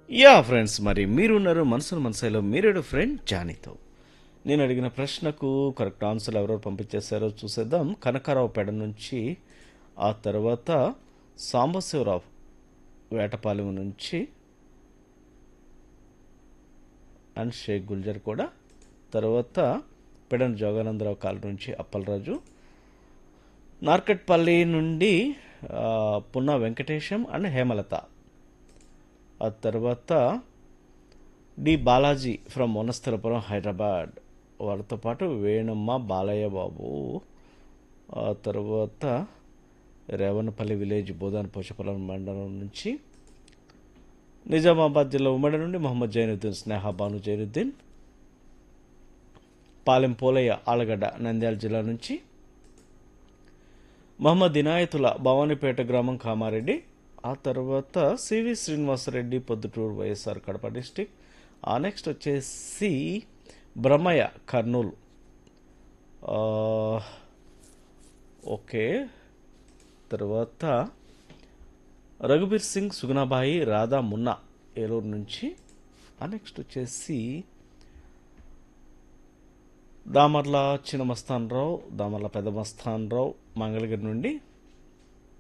yeah friends మరి మీరున్నారు మనసును మనసులో మీరేడు ఫ్రెండ్ జానీతో నేను అడిగిన ప్రశ్నకు కరెక్ట్ ఆన్సర్ ఎవరెవరు పంపించేశారో చూసేద్దాం కనకారావు పెడ నుంచి ఆ తర్వాత సాంబశివరావు వేటపాలెం నుంచి అండ్ షేక్ గుల్జర్ కూడా తర్వాత పెడన్ జోగానందరావు కాలనీ నుంచి అప్పలరాజు నార్కట్పల్లి నుండి ఆ, పున్నా వెంకటేశం అండ్ హేమలత ఆ తర్వాత డి బాలాజీ ఫ్రమ్ వనస్థలపురం హైదరాబాద్ వాళ్ళతో పాటు వేణమ్మ బాలయ్య బాబు ఆ తర్వాత రేవన్నపల్లి విలేజ్ బోధాన్ పోచపల్లం మండలం నుంచి నిజామాబాద్ జిల్లా ఉమ్మడి నుండి మొహమ్మద్ జైనుద్దీన్ స్నేహ బాను జైనుద్దీన్ పాలెం పోలయ్య ఆలగడ్డ నంద్యాల జిల్లా నుంచి మహమ్మద్ ఇనాయతుల భవానీపేట గ్రామం కామారెడ్డి ఆ తర్వాత CV Srinivasa Reddy Proddatur YSR Kadapa district ఆ నెక్స్ట్ వచ్చేసి బ్రహ్మయ్య కర్నూలు ఆ, ఓకే తర్వాత రఘుబీర్ సింగ్ సుగుణాబాయి రాధా మున్నా ఏలూరు నుంచి ఆ నెక్స్ట్ వచ్చేసి దామర్ల చిన్న మస్తాన్ రావు దామర్ల పెద్ద మస్తాన్ రావు మంగళగిరి నుండి